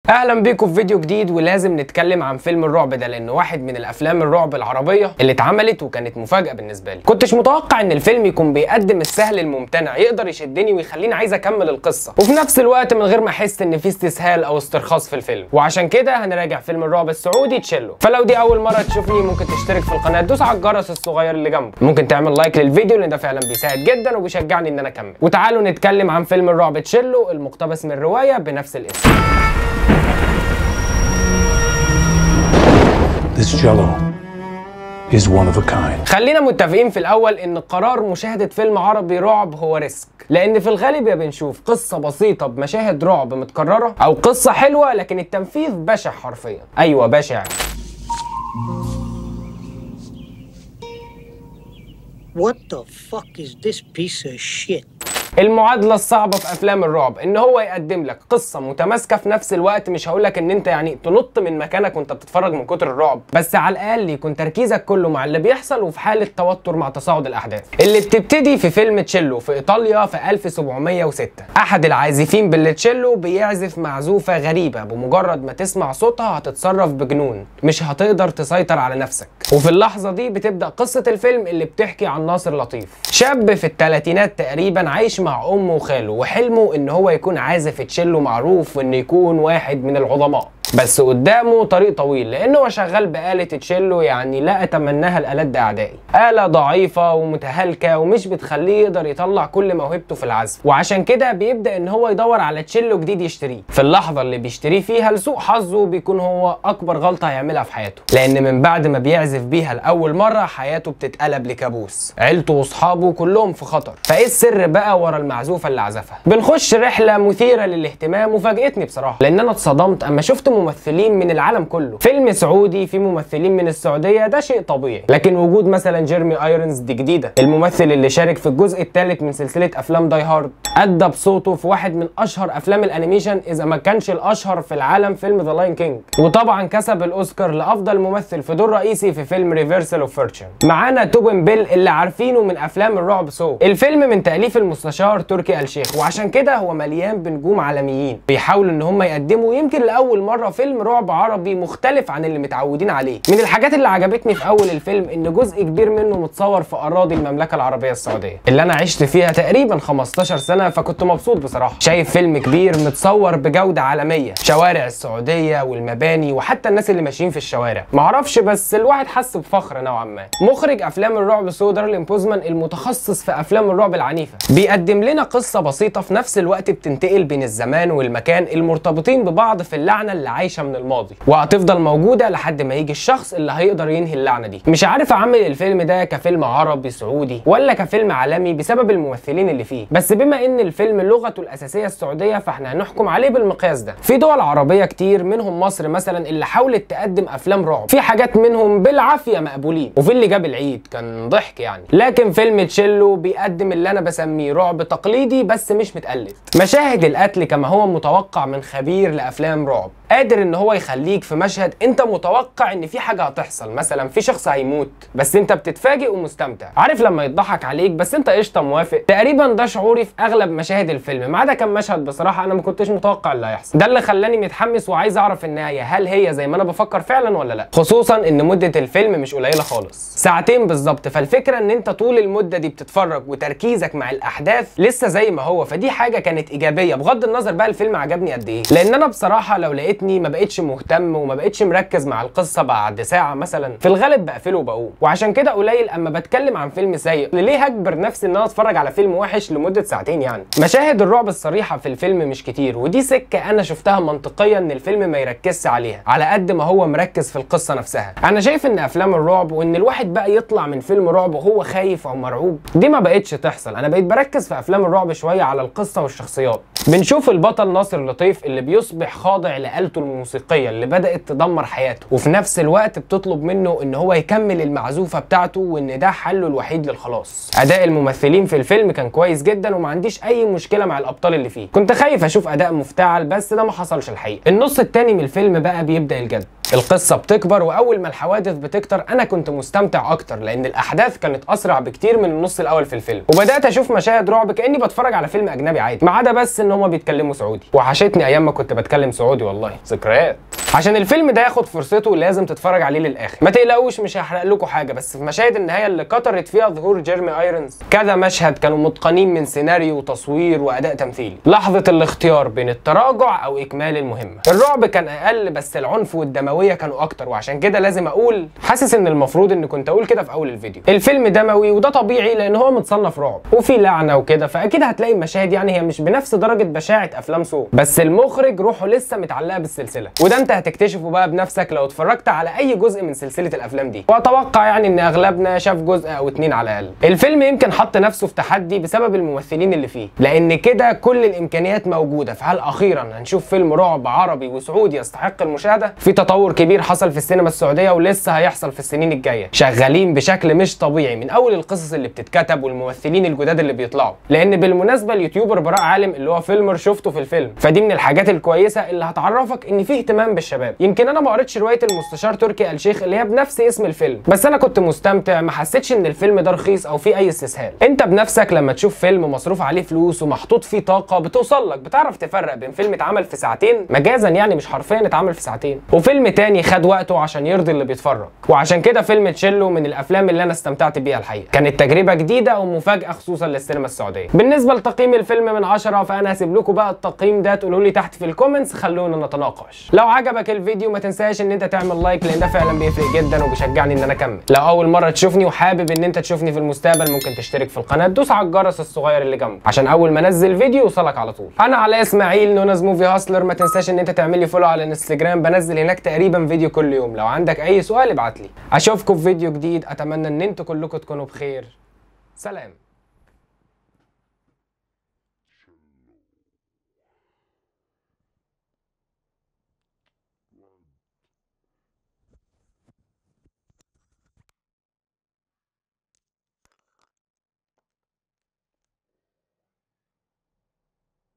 اهلا بيكم في فيديو جديد ولازم نتكلم عن فيلم الرعب ده لانه واحد من الافلام الرعب العربيه اللي اتعملت وكانت مفاجاه بالنسبه لي كنتش متوقع ان الفيلم يكون بيقدم السهل الممتنع يقدر يشدني ويخليني عايز اكمل القصه وفي نفس الوقت من غير ما احس ان في استسهال او استرخاص في الفيلم وعشان كده هنراجع فيلم الرعب السعودي تشيلو فلو دي اول مره تشوفني ممكن تشترك في القناه تدوس على الجرس الصغير اللي جنبه ممكن تعمل لايك للفيديو لان ده فعلا بيساعد جدا وبيشجعني ان انا اكمل وتعالوا نتكلم عن فيلم الرعب تشيلو المقتبس من روايه بنفس الاسم This jello is one of a kind. خلينا متفقين في الاول ان قرار مشاهده فيلم عربي رعب هو ريسك لان في الغالب يا بنشوف قصه بسيطه بمشاهد رعب متكرره او قصه حلوه لكن التنفيذ بشع حرفيا ايوه بشع What the fuck is this piece of shit? المعادله الصعبه في افلام الرعب ان هو يقدم لك قصه متماسكه في نفس الوقت مش هقول لك ان انت يعني تنط من مكانك وانت بتتفرج من كتر الرعب بس على الاقل يكون تركيزك كله مع اللي بيحصل وفي حاله توتر مع تصاعد الاحداث اللي بتبتدي في فيلم تشيلو في ايطاليا في 1706 احد العازفين بالتشيلو بيعزف معزوفه غريبه بمجرد ما تسمع صوتها هتتصرف بجنون مش هتقدر تسيطر على نفسك وفي اللحظه دي بتبدا قصه الفيلم اللي بتحكي عن ناصر لطيف شاب في الثلاثينات تقريبا عايش مع امه وخاله وحلمه ان هو يكون عازف تشيلو معروف وان يكون واحد من العظماء بس قدامه طريق طويل لانه هو شغال بآلة تشيلو يعني لا اتمناها الالات اعدائي آلة ضعيفة ومتهالكة ومش بتخليه يقدر يطلع كل موهبته في العزف وعشان كده بيبدأ ان هو يدور على تشيلو جديد يشتريه في اللحظة اللي بيشتريه فيها لسوء حظه بيكون هو اكبر غلطة هيعملها في حياته لان من بعد ما بيعزف بيها لاول مرة حياته بتتقلب لكابوس عيلته واصحابه كلهم في خطر فايه السر بقى ورا المعزوفة اللي عزفها بنخش رحلة مثيرة للاهتمام وفاجئتني بصراحة لان انا اتصدمت اما شفت ممثلين من العالم كله فيلم سعودي في ممثلين من السعوديه ده شيء طبيعي لكن وجود مثلا جيرمي ايرونز دي جديده الممثل اللي شارك في الجزء الثالث من سلسله افلام داي هارد ادى بصوته في واحد من اشهر افلام الانيميشن اذا ما كانش الاشهر في العالم فيلم ذا لاين كينج وطبعا كسب الاوسكار لافضل ممثل في دور رئيسي في فيلم ريفرسال اوف فورتشن معانا توبن بيل اللي عارفينه من افلام الرعب سو الفيلم من تاليف المستشار تركي آل شيخ وعشان كده هو مليان بنجوم عالميين بيحاولوا ان هم يقدموا يمكن لاول مره فيلم رعب عربي مختلف عن اللي متعودين عليه من الحاجات اللي عجبتني في اول الفيلم ان جزء كبير منه متصور في اراضي المملكه العربيه السعوديه اللي انا عشت فيها تقريبا 15 سنه فكنت مبسوط بصراحه شايف فيلم كبير متصور بجوده عالميه شوارع السعوديه والمباني وحتى الناس اللي ماشيين في الشوارع معرفش بس الواحد حس بفخر نوعا ما مخرج افلام الرعب سودر الامبوزمان المتخصص في افلام الرعب العنيفه بيقدم لنا قصه بسيطه في نفس الوقت بتنتقل بين الزمان والمكان المرتبطين ببعض في اللعنه اللي عايشه من الماضي وهتفضل موجوده لحد ما يجي الشخص اللي هيقدر ينهي اللعنه دي مش عارف اعمل الفيلم ده كفيلم عربي سعودي ولا كفيلم عالمي بسبب الممثلين اللي فيه بس بما ان الفيلم لغته الاساسيه السعوديه فاحنا هنحكم عليه بالمقياس ده في دول عربيه كتير منهم مصر مثلا اللي حاولت تقدم افلام رعب في حاجات منهم بالعافيه مقبولين وفي اللي جاب العيد كان ضحك يعني لكن فيلم تشيلو بيقدم اللي انا بسميه رعب تقليدي بس مش متقلد مشاهد القتل كما هو متوقع من خبير لافلام رعب قادر ان هو يخليك في مشهد انت متوقع ان في حاجه هتحصل مثلا في شخص هيموت بس انت بتتفاجئ ومستمتع عارف لما يضحك عليك بس انت قشطه موافق تقريبا ده شعوري في اغلب مشاهد الفيلم ما عدا كام مشهد بصراحه انا ما كنتش متوقع اللي هيحصل ده اللي خلاني متحمس وعايز اعرف النهايه هل هي زي ما انا بفكر فعلا ولا لا خصوصا ان مده الفيلم مش قليله خالص ساعتين بالظبط فالفكره ان انت طول المده دي بتتفرج وتركيزك مع الاحداث لسه زي ما هو فدي حاجه كانت ايجابيه بغض النظر بقى الفيلم عجبني قد ايه لان انا بصراحه لو لقيتني ما بقتش مهتم وما بقتش مركز مع القصه بعد ساعه مثلا في الغالب بقفله وبقوم وعشان كده قليل اما بتكلم عن فيلم سيء ليه هجبر نفسي ان انا اتفرج على فيلم وحش لمده ساعتين يعني مشاهد الرعب الصريحه في الفيلم مش كتير ودي سكه انا شفتها منطقيا ان الفيلم ما يركزش عليها على قد ما هو مركز في القصه نفسها انا شايف ان افلام الرعب وان الواحد بقى يطلع من فيلم رعب وهو خايف او مرعوب دي ما بقتش تحصل انا بقيت بركز في افلام الرعب شويه على القصه والشخصيات بنشوف البطل ناصر لطيف اللي بيصبح خاضع لآلته الموسيقيه اللي بدات تدمر حياته وفي نفس الوقت بتطلب منه ان هو يكمل المعزوفه بتاعته وان ده حله الوحيد للخلاص اداء الممثلين في الفيلم كان كويس جدا وما عنديش اي مشكله مع الابطال اللي فيه كنت خايف اشوف اداء مفتعل بس ده ما حصلش الحقيقه النص التاني من الفيلم بقى بيبدا الجد القصه بتكبر واول ما الحوادث بتكتر انا كنت مستمتع اكتر لان الاحداث كانت اسرع بكتير من النص الاول في الفيلم وبدات اشوف مشاهد رعب كاني بتفرج على فيلم اجنبي عادي ما عدا بس ان هما بيتكلموا سعودي وحشتني ايام ما كنت بتكلم سعودي والله ذكريات عشان الفيلم ده ياخد فرصته لازم تتفرج عليه للاخر ما تقلقوش مش هحرق لكم حاجه بس في مشاهد النهايه اللي كترت فيها ظهور جيرمي ايرونز كذا مشهد كانوا متقنين من سيناريو وتصوير واداء تمثيلي لحظه الاختيار بين التراجع او اكمال المهمه الرعب كان اقل بس العنف والدمويه كانوا اكتر وعشان كده لازم اقول حاسس ان المفروض ان كنت اقول كده في اول الفيديو الفيلم دموي وده طبيعي لان هو متصنف رعب وفي لعنه وكده فاكيد هتلاقي المشاهد يعني هي مش بنفس درجه بشاعه افلام سو بس المخرج روحه لسه متعلقه بالسلسله وده انت هتكتشفه بقى بنفسك لو اتفرجت على اي جزء من سلسله الافلام دي واتوقع يعني ان اغلبنا شاف جزء او اتنين على الاقل الفيلم يمكن حط نفسه في تحدي بسبب الممثلين اللي فيه لان كده كل الامكانيات موجوده فهل اخيرا هنشوف فيلم رعب عربي وسعودي يستحق المشاهده في تطور كبير حصل في السينما السعوديه ولسه هيحصل في السنين الجايه شغالين بشكل مش طبيعي من اول القصص اللي بتتكتب والممثلين الجداد اللي بيطلعوا لان بالمناسبه اليوتيوبر براء عالم اللي هو فيلمر شفته في الفيلم فدي من الحاجات الكويسه اللي هتعرفك ان فيه اهتمام بالشباب يمكن انا ما قريتش روايه المستشار تركي آل شيخ اللي هي بنفس اسم الفيلم بس انا كنت مستمتع ما حسيتش ان الفيلم ده رخيص او فيه اي استسهال انت بنفسك لما تشوف فيلم مصروف عليه فلوس ومحطوط فيه طاقه بتوصل لك بتعرف تفرق بين فيلم اتعمل في ساعتين مجازا يعني مش حرفيا اتعمل في ساعتين وفيلم تاني خد وقته عشان يرضي اللي بيتفرج وعشان كده فيلم تشيلو من الافلام اللي انا استمتعت بيها الحقيقه كانت تجربه جديده ومفاجاه خصوصا للسينما السعوديه بالنسبه لتقييم الفيلم من 10 فانا هسيب لكم بقى التقييم ده تقولوا لي تحت في الكومنتس خلونا نتناقش لو عجبك الفيديو ما تنساش ان انت تعمل لايك لان ده فعلا بيفرق جدا وبيشجعني ان انا اكمل لو اول مره تشوفني وحابب ان انت تشوفني في المستقبل ممكن تشترك في القناه دوس على الجرس الصغير اللي جنبه عشان اول ما انزل فيديو يوصلك على طول انا على اسماعيل نونز موفي هاسلر ما تنساش ان انت تعمل لي فولو على الانستجرام بنزل هناك تقريبا فيديو كل يوم لو عندك اي سؤال ابعت لي اشوفكم في فيديو جديد اتمنى ان انتوا كلكم تكونوا بخير سلام